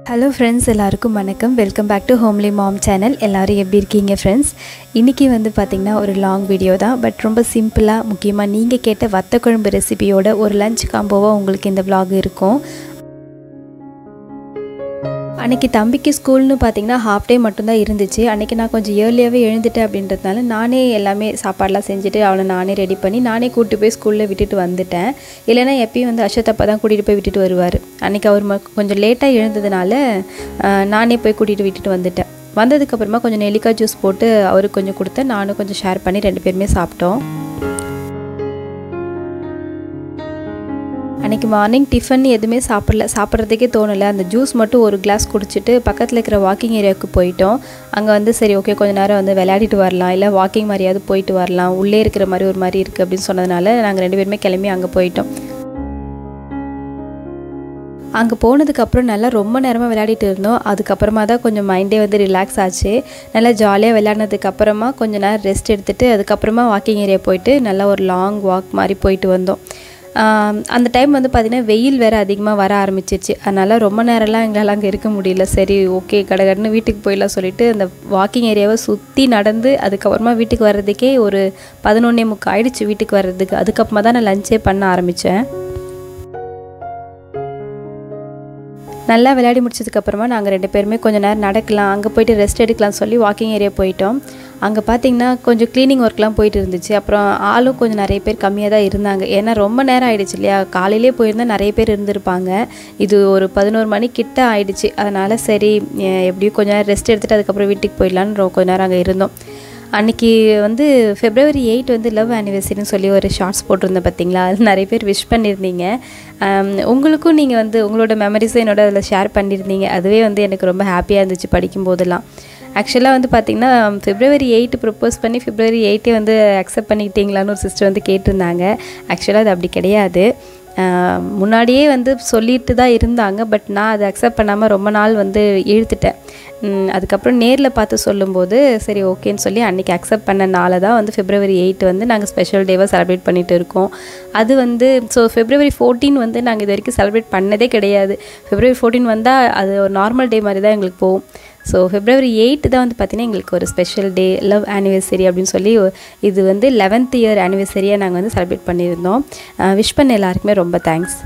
hello friends எல்லாருக்கும் வணக்கம் welcome back to homely mom channel எல்லோரும் எப்படி இருக்கீங்க ஃப்ரெண்ட்ஸ் இன்றைக்கி வந்து பார்த்திங்கன்னா ஒரு லாங் வீடியோ தான் பட் ரொம்ப சிம்பிளாக முக்கியமாக நீங்கள் கேட்ட வத்த குழம்பு ரெசிபியோட ஒரு லஞ்ச் காம்போவாக உங்களுக்கு இந்த vlog இருக்கும் அன்றைக்கி தம்பிக்கு ஸ்கூல்னு பார்த்தீங்கன்னா ஹாஃப் டே மட்டும்தான் இருந்துச்சு அன்றைக்கி நான் கொஞ்சம் ஏர்லியாகவே எழுந்துட்டேன் அப்படின்றதுனால நானே எல்லாமே சாப்பாடெலாம் செஞ்சுட்டு அவனை நானே ரெடி பண்ணி நானே கூப்பிட்டு போய் ஸ்கூலில் விட்டுட்டு வந்துட்டேன் இல்லைன்னா எப்பயும் வந்து அஷத்தப்பா தான் கூட்டிகிட்டு போய் விட்டுட்டு வருவார் அன்றைக்கி அவர் ம- கொஞ்சம் லேட்டாக எழுந்ததுனால ஆஹ், நானே போய் கூட்டிகிட்டு விட்டுட்டு வந்துட்டேன் வந்ததுக்கப்புறமா கொஞ்சம் நெல்லிக்காய் ஜூஸ் போட்டு அவருக்கு கொஞ்சம் கொடுத்தேன் நானும் கொஞ்சம் ஷேர் பண்ணி ரெண்டு பேருமே சாப்பிட்டோம் அன்றைக்கி மார்னிங் டிஃபன் எதுவுமே சாப்பிடல சாப்பிட்றதுக்கே தோணலை அந்த ஜூஸ் மட்டும் ஒரு கிளாஸ் குடிச்சிட்டு பக்கத்தில் இருக்கிற வாக்கிங் ஏரியாவுக்கு போயிட்டோம் அங்கே வந்து சரி ஓகே கொஞ்ச நேரம் வந்து விளையாடிட்டு வரலாம் இல்லை வாக்கிங் மாதிரியாவது போயிட்டு வரலாம் உள்ளே இருக்கிற மாதிரி ஒரு மாதிரி இருக்குது அப்படின்னு சொன்னதுனால நாங்கள் ரெண்டு பேருமே கிளம்பி அங்கே போயிட்டோம் அங்கே போனதுக்கப்புறம் நல்லா ரொம்ப நேரமாக விளையாடிட்டு இருந்தோம் அதுக்கப்புறமா தான் கொஞ்சம் மைண்டே வந்து ரிலாக்ஸ் ஆச்சு நல்லா ஜாலியாக விளையாடினதுக்கு அப்புறமா கொஞ்ச நேரம் ரெஸ்ட் எடுத்துட்டு அதுக்கப்புறமா வாக்கிங் ஏரியா போயிட்டு நல்லா ஒரு லாங் வாக் மாதிரி போயிட்டு வந்தோம் ஆம், அந்த டைம் வந்து பார்த்திங்கன்னா வெயில் வேறு அதிகமாக வர ஆரம்பிச்சிருச்சு அதனால் ரொம்ப நேரம்லாம் எங்களால் அங்கே இருக்க முடியல சரி ஓகே கடகடன்னு வீட்டுக்கு போயிடலாம் சொல்லிட்டு அந்த வாக்கிங் ஏரியாவை சுற்றி நடந்து அதுக்கப்புறமா வீட்டுக்கு வர்றதுக்கே ஒரு பதினொன்னே முக்கால் ஆயிடுச்சு வீட்டுக்கு வர்றதுக்கு அதுக்கப்புறமா தான் நான் லஞ்சே பண்ண ஆரம்பித்தேன் நல்லா விளையாடி முடிச்சதுக்கப்புறமா நாங்கள் ரெண்டு பேருமே கொஞ்சம் நேரம் நடக்கலாம் அங்கே போயிட்டு ரெஸ்ட் எடுக்கலாம்னு சொல்லி வாக்கிங் ஏரியா போயிட்டோம் அங்கே பார்த்தீங்கன்னா கொஞ்சம் க்ளீனிங் ஒர்க்லாம் போயிட்டு இருந்துச்சு அப்புறம் ஆளும் கொஞ்சம் நிறைய பேர் கம்மியாக தான் இருந்தாங்க ஏன்னா ரொம்ப நேரம் ஆயிடுச்சு இல்லையா காலையிலே போயிருந்தால் நிறைய பேர் இருந்திருப்பாங்க இது ஒரு பதினோரு மணி கிட்ட ஆயிடுச்சு அதனால் சரி எ- எப்படியும் கொஞ்ச நேரம் ரெஸ்ட் எடுத்துகிட்டு அதுக்கப்புறம் வீட்டுக்கு போயிடலான்னு ரொ- கொஞ்ச நேரம் அங்கே இருந்தோம் அன்றைக்கி வந்து ஃபெப்ரவரி எயிட் வந்து லவ் ஆனிவர்சரின்னு சொல்லி ஒரு ஷார்ட்ஸ் போட்டிருந்தேன் பார்த்தீங்களா அது நிறைய பேர் விஷ் பண்ணியிருந்தீங்க ஆம், உங்களுக்கும் நீங்கள் வந்து உங்களோட மெமரிஸை என்னோட அதில் ஷேர் பண்ணியிருந்தீங்க அதுவே வந்து எனக்கு ரொம்ப ஹாப்பியாக இருந்துச்சு படிக்கும்போதெல்லாம் ஆக்சுவலாக வந்து பார்த்திங்கன்னா ஃபெப்ரவரி எயிட் ப்ரப்போஸ் பண்ணி ஃபெப்ரவரி எயிட்டே வந்து அக்செப்ட் பண்ணிக்கிட்டீங்களான்னு ஒரு சிஸ்டர் வந்து கேட்டிருந்தாங்க ஆக்சுவலாக அது அப்படி கிடையாது ஆஹ் முன்னாடியே வந்து சொல்லிட்டு தான் இருந்தாங்க பட் நான் அதை அக்செப்ட் பண்ணாமல் ரொம்ப நாள் வந்து இழுத்துட்டேன் உம் அதுக்கப்புறம் நேரில் பார்த்து சொல்லும்போது சரி ஓகேன்னு சொல்லி அன்றைக்கி அக்செப்ட் பண்ணனால தான் வந்து ஃபெப்ரவரி எயிட் வந்து நாங்கள் ஸ்பெஷல் டேவாக செலிப்ரேட் பண்ணிட்டு இருக்கோம் அது வந்து ஸோ ஃபெப்ரவரி ஃபோர்டீன் வந்து நாங்கள் இது வரைக்கும் செலிப்ரேட் பண்ணதே கிடையாது ஃபெப்ரவரி ஃபோர்டீன் வந்தால் அது ஒரு நார்மல் டே மாதிரி தான் எங்களுக்கு போகும் ஸோ ஃபெப்ரவரி எயிட் தான் வந்து பார்த்திங்கன்னா எங்களுக்கு ஒரு ஸ்பெஷல் டே லவ் ஆனிவர்சரி அப்படின்னு சொல்லி ஒ- இது வந்து லெவன்த் இயர் ஆனிவர்சரியாக நாங்கள் வந்து செலிப்ரேட் பண்ணியிருந்தோம் விஷ் பண்ண எல்லாருக்குமே ரொம்ப தேங்க்ஸ்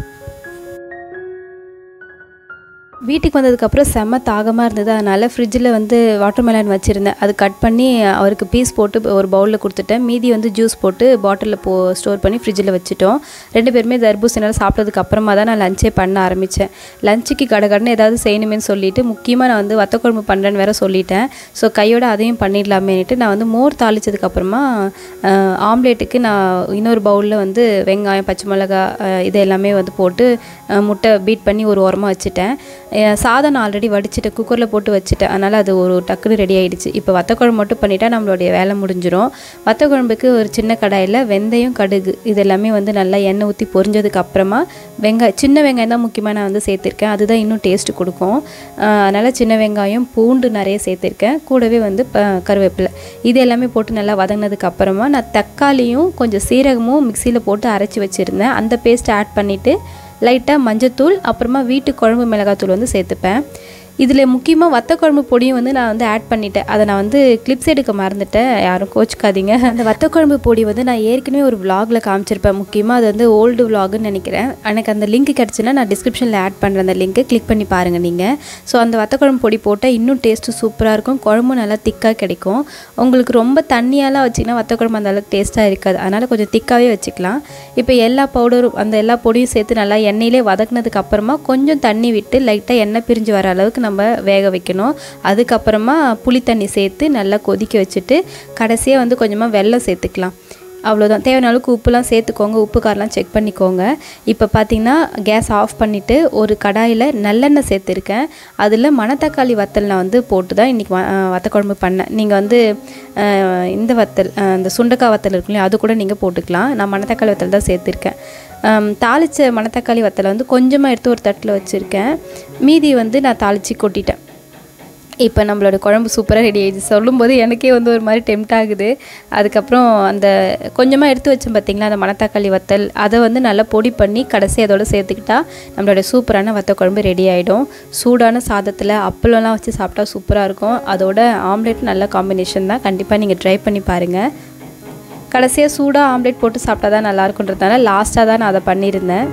வீட்டுக்கு வந்ததுக்கப்புறம் செம்ம தாகமாக இருந்தது அதனால் ஃப்ரிட்ஜில் வந்து வாட்டர் மெலன் வச்சுருந்தேன் அது கட் பண்ணி அவருக்கு பீஸ் போட்டு ஒரு பவுலில் கொடுத்துட்டேன் மீதி வந்து ஜூஸ் போட்டு பாட்டிலில் போ ஸ்டோர் பண்ணி ஃப்ரிட்ஜில் வச்சுட்டோம் ரெண்டு பேருமே தர்பூசணிலாம் சாப்பிட்டதுக்கு அப்புறமா தான் நான் லஞ்சே பண்ண ஆரம்பித்தேன் லஞ்சுக்கு கடகடன்னு ஏதாவது செய்யணுமேன்னு சொல்லிட்டு முக்கியமாக நான் வந்து வத்த குழம்பு பண்ணுறேன்னு வேற சொல்லிட்டேன் ஸோ கையோட அதையும் பண்ணிடலாமேன்ட்டு நான் வந்து மோர் தாளிச்சதுக்கப்புறமா ஆம்லேட்டுக்கு நான் இன்னொரு பவுலில் வந்து வெங்காயம் பச்சை மிளகா அஹ், இது எல்லாமே வந்து போட்டு அஹ், முட்டை பீட் பண்ணி ஒரு ஓரமாக வச்சுட்டேன் அஹ், சாதம் நான் ஆல்ரெடி வடிச்சிட்டேன் குக்கரில் போட்டு வச்சுட்டேன் அதனால் அது ஒரு டக்குன்னு ரெடி ஆயிடுச்சு இப்போ வத்த குழம்பு மட்டும் பண்ணிட்டா நம்மளுடைய வேலை முடிஞ்சிரும் வத்த குழம்புக்கு ஒரு சின்ன கடாயில் வெந்தயம் கடுகு இது எல்லாமே வந்து நல்லா எண்ணெய் ஊற்றி பொரிஞ்சதுக்கு அப்புறமா வெங்காயம் சின்ன வெங்காயம் தான் முக்கியமாக நான் வந்து சேர்த்துருக்கேன் அதுதான் இன்னும் டேஸ்ட் கொடுக்கும் அஹ், அதனால் சின்ன வெங்காயம் பூண்டு நிறைய சேர்த்துருக்கேன் கூடவே வந்து ப- கருவேப்பிலை இது எல்லாமே போட்டு நல்லா வதங்கினதுக்கு அப்புறமா நான் தக்காளியும் கொஞ்சம் சீரகமும் மிக்சியில் போட்டு அரைச்சி வச்சுருந்தேன் அந்த பேஸ்ட்டை ஆட் பண்ணிவிட்டு லைட்டாக மஞ்சத்தூள் அப்புறமா வீட்டு குழம்பு மிளகாத்தூள் வந்து சேர்த்துப்பேன் இதில் முக்கியமாக வத்த குழம்பு பொடியும் வந்து நான் வந்து ஆட் பண்ணிட்டேன் அதை நான் வந்து கிளிப்ஸ் எடுக்க மறந்துட்டேன் யாரும் கோச்சிக்காதீங்க அந்த வத்த குழம்பு பொடி வந்து நான் ஏற்கனவே ஒரு vlogல காமிச்சிருப்பேன் முக்கியமாக அது வந்து ஓல்டு vlogன்னு நினைக்கிறேன் எனக்கு அந்த லிங்க் கிடச்சுன்னா நான் டிஸ்கிரிப்ஷனில் ஆட் பண்ணுறேன் அந்த லிங்க்கை கிளிக் பண்ணி பாருங்கள் நீங்கள் ஸோ அந்த வத்த குழம்பு பொடி போட்டால் இன்னும் டேஸ்ட்டு சூப்பராக இருக்கும் குழம்பும் நல்லா திக்காக கிடைக்கும் உங்களுக்கு ரொம்ப தண்ணியாலாம் வச்சிங்கன்னா வத்த குழம்பு அந்த அளவுக்கு டேஸ்ட்டாக இருக்காது அதனால் கொஞ்சம் திக்காகவே வச்சுக்கலாம் இப்போ எல்லா பவுடரும் அந்த எல்லா பொடியும் சேர்த்து நல்லா எண்ணெயிலே வதக்குனதுக்கு அப்புறமா கொஞ்சம் தண்ணி விட்டு லைட்டாக எண்ணெய் பிரிஞ்சு வர அளவுக்கு நம்ம வேக வைக்கணும் அதுக்கப்புறமா புளி தண்ணி சேர்த்து நல்லா கொதிக்க வச்சுட்டு கடைசியாக வந்து கொஞ்சமாக வெல்லம் சேர்த்துக்கலாம் அவ்வளோதான் தேவையான அளவுக்கு உப்புலாம் சேர்த்துக்கோங்க உப்பு காரெலாம் செக் பண்ணிக்கோங்க இப்போ பார்த்தீங்கன்னா கேஸ் ஆஃப் பண்ணிவிட்டு ஒரு கடாயில் நல்லெண்ணெய் சேர்த்துருக்கேன் அதில் மணத்தக்காளி வத்தல் நான் வந்து போட்டு தான் இன்றைக்கி வத்த குழம்பு பண்ணேன் நீங்கள் வந்து அஹ், இந்த வத்தல் அஹ், இந்த சுண்டக்காய் வத்தல் இருக்கு இல்லையா அது கூட நீங்கள் போட்டுக்கலாம் நான் மணத்தக்காளி வத்தல் தான் சேர்த்துருக்கேன் ஆம், தாளிச்ச மணத்தக்காளி வத்தலை வந்து கொஞ்சமாக எடுத்து ஒரு தட்டில் வச்சுருக்கேன் மீதி வந்து நான் தாளித்து கொட்டிட்டேன் இப்போ நம்மளோட குழம்பு சூப்பராக ரெடி ஆயிடுச்சு சொல்லும்போது எனக்கே வந்து ஒரு மாதிரி டெம்ட் ஆகுது அதுக்கப்புறம் அந்த கொஞ்சமாக எடுத்து வச்சோம் பார்த்தீங்களா அந்த மணத்தக்காளி வத்தல் அதை வந்து நல்லா பொடி பண்ணி கடைசி அதோட சேர்த்துக்கிட்டா நம்மளோட சூப்பரான வத்த குழம்பு ரெடி ஆகிடும் சூடான சாதத்தில் அப்பளம்லாம் வச்சு சாப்பிட்டா சூப்பராக இருக்கும் அதோட ஆம்லெட் நல்ல காம்பினேஷன் தான் கண்டிப்பாக நீங்கள் ட்ரை பண்ணி பாருங்கள் கடைசியாக சூடாக ஆம்லெட் போட்டு சாப்பிட்டா தான் நல்லா இருக்குன்றதுனால லாஸ்ட்டாக தான் நான் அதை பண்ணியிருந்தேன்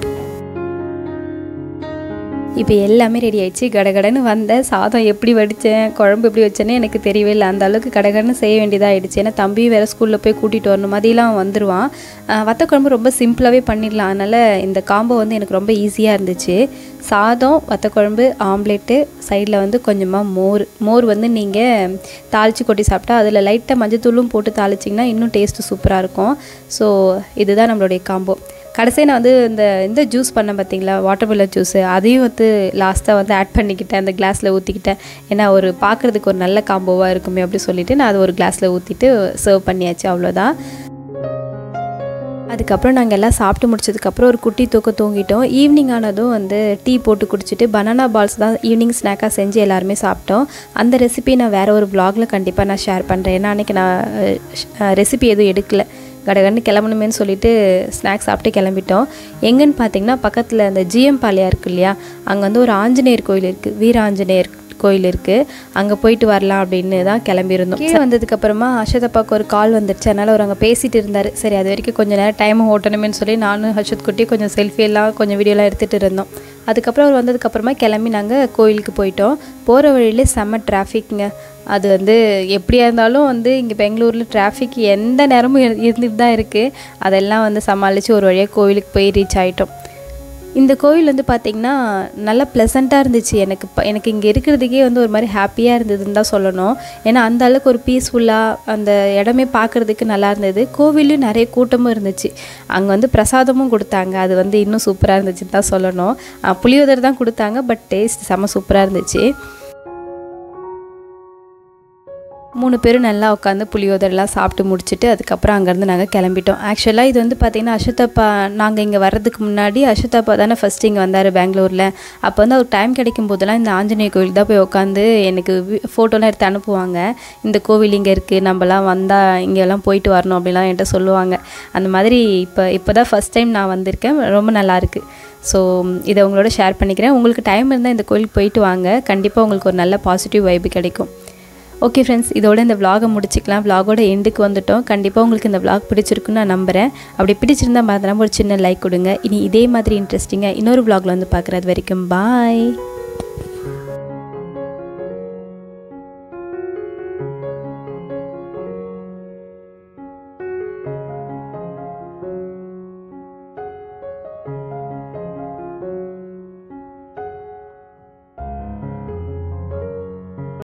இப்போ எல்லாமே ரெடி ஆயிடுச்சு கடகடன்னு வந்தேன் சாதம் எப்படி வடித்தேன் குழம்பு எப்படி வச்சேன்னு எனக்கு தெரியவே இல்லை அந்த அளவுக்கு கடகடன்னு செய்ய வேண்டியதாக ஆயிடுச்சு ஏன்னா தம்பி வேறு ஸ்கூலில் போய் கூட்டிகிட்டு வரணும் மதியெலாம் வந்துடுவான் ஆஹ் வத்த குழம்பு ரொம்ப சிம்பிளாகவே பண்ணிடலாம் அதனால் இந்த காம்போ வந்து எனக்கு ரொம்ப ஈஸியாக இருந்துச்சு சாதம் வத்த குழம்பு ஆம்லேட்டு சைடில் வந்து கொஞ்சமாக மோர் மோர் வந்து நீங்கள் தாளித்து கொட்டி சாப்பிட்டா அதில் லைட்டாக மஞ்சத்தூளும் போட்டு தாளிச்சிங்கன்னா இன்னும் டேஸ்ட்டு சூப்பராக இருக்கும் ஸோ இதுதான் நம்மளுடைய காம்போ கடைசியாக நான் வந்து இந்த இந்த ஜூஸ் பண்ணேன் பார்த்தீங்களா வாட்டர்மெலன் ஜூஸு அதையும் வந்து லாஸ்ட்டாக வந்து ஆட் பண்ணிக்கிட்டேன் அந்த கிளாஸில் ஊற்றிக்கிட்டேன் ஏன்னா ஒரு பார்க்குறதுக்கு ஒரு நல்ல காம்போவாக இருக்குமே அப்படி சொல்லிட்டு நான் அது ஒரு கிளாஸில் ஊற்றிட்டு சர்வ் பண்ணியாச்சு அவ்வளோதான் அதுக்கப்புறம் நாங்கள் எல்லாம் சாப்பிட்டு முடிச்சதுக்கப்புறம் ஒரு குட்டி தூக்க தூங்கிட்டோம் ஈவினிங் ஆனதும் வந்து டீ போட்டு குடிச்சிட்டு பனானா பால்ஸ் தான் ஈவினிங் ஸ்நாக்காக செஞ்சு எல்லாருமே சாப்பிட்டோம் அந்த ரெசிபி நான் வேறு ஒரு vlogல கண்டிப்பாக நான் ஷேர் பண்ணுறேன் ஏன்னா அன்றைக்கி நான் ரெசிபி எதுவும் எடுக்கல கடகடன்னு கிளம்பணுமேன்னு சொல்லிட்டு ஸ்நாக்ஸ் சாப்பிட்டு கிளம்பிட்டோம் எங்கன்னு பார்த்தீங்கன்னா பக்கத்தில் அந்த ஜிஎம் பாளையா இருக்கு இல்லையா அங்கே வந்து ஒரு ஆஞ்சநேயர் கோயில் இருக்குது வீர ஆஞ்சநேயர் கோயில் இருக்குது அங்கே போயிட்டு வரலாம் அப்படின்னு தான் கிளம்பியிருந்தோம் கீழே வந்ததுக்கப்புறமா அஷதப்பாக்கு ஒரு கால் வந்துடுச்சு அதனால் அவர் அங்கே பேசிட்டு இருந்தார் சரி அது வரைக்கும் கொஞ்சம் நேரம் டைம் ஓட்டணுமேனு சொல்லி நானும் ஹர்ஷத் குட்டி கொஞ்சம் செல்ஃபி எல்லாம் கொஞ்சம் வீடியோலாம் எடுத்துகிட்டு இருந்தோம் அதுக்கப்புறம் அவர் வந்ததுக்கப்புறமா கிளம்பி நாங்கள் கோயிலுக்கு போயிட்டோம் போகிற வழியிலே செம்ம டிராஃபிக்ங்க அது வந்து எப்படியா இருந்தாலும் வந்து இங்கே பெங்களூரில் டிராஃபிக் எந்த நேரமும் இரு- இருந்துட்டு தான் இருக்குது அதெல்லாம் வந்து சமாளித்து ஒரு வழியாக கோயிலுக்கு போய் ரீச் ஆகிட்டோம் இந்த கோவில் வந்து பார்த்திங்கன்னா நல்லா ப்ளசண்ட்டாக இருந்துச்சு எனக்கு ப- எனக்கு இங்கே இருக்கிறதுக்கே வந்து ஒரு மாதிரி ஹாப்பியாக இருந்ததுன்னு தான் சொல்லணும் ஏன்னா அந்த அளவுக்கு ஒரு பீஸ்ஃபுல்லாக அந்த இடமே பார்க்குறதுக்கு நல்லா இருந்தது கோவிலையும் நிறைய கூட்டமும் இருந்துச்சு அங்கே வந்து பிரசாதமும் கொடுத்தாங்க அது வந்து இன்னும் சூப்பராக இருந்துச்சுன்னு தான் சொல்லணும் அஹ் புளியோதரை தான் கொடுத்தாங்க பட் டேஸ்ட் செம்ம சூப்பராக இருந்துச்சு மூணு பேரும் நல்லா உட்காந்து புளியோதரெல்லாம் சாப்பிட்டு முடிச்சுட்டு அதுக்கப்புறம் அங்கேருந்து நாங்கள் கிளம்பிட்டோம் ஆக்சுவலாக இது வந்து பார்த்திங்கன்னா அஷத்தப்பா நாங்கள் இங்கே வர்றதுக்கு முன்னாடி அஷத்தப்பா தானே ஃபஸ்ட்டு இங்கே வந்தார் பெங்களூரில் அப்போ வந்து அவர் டைம் கிடைக்கும் போதெல்லாம் இந்த ஆஞ்சநேய கோயில் தான் போய் உட்காந்து எனக்கு ஃபோட்டோலாம் எடுத்து அனுப்புவாங்க இந்த கோவில் இங்கே இருக்குது நம்மலாம் வந்தால் இங்கெல்லாம் போயிட்டு வரணும் அப்படிலாம் என்கிட்ட சொல்லுவாங்க அந்த மாதிரி இப்போ இப்போ தான் ஃபஸ்ட் டைம் நான் வந்திருக்கேன் ரொம்ப நல்லா இருக்குது ஸோ இதை உங்களோட ஷேர் பண்ணிக்கிறேன் உங்களுக்கு டைம் இருந்தால் இந்த கோயிலுக்கு போயிட்டு வாங்க கண்டிப்பாக உங்களுக்கு ஒரு நல்ல பாசிட்டிவ் வைப்பு கிடைக்கும் ஓகே ஃப்ரெண்ட்ஸ் இதோட இந்த vlog-அ முடிச்சுக்கலாம் vlog-ஓட எண்டுக்கு வந்துட்டோம் கண்டிப்பாக உங்களுக்கு இந்த vlog பிடிச்சிருக்குன்னு நான் நம்புகிறேன் அப்படி பிடிச்சிருந்தா மறந்துடாம ஒரு சின்ன லைக் கொடுங்க இனி இதே மாதிரி இன்ட்ரெஸ்டிங்காக இன்னொரு vlog-ல வந்து பார்க்குறது வரைக்கும் பாய்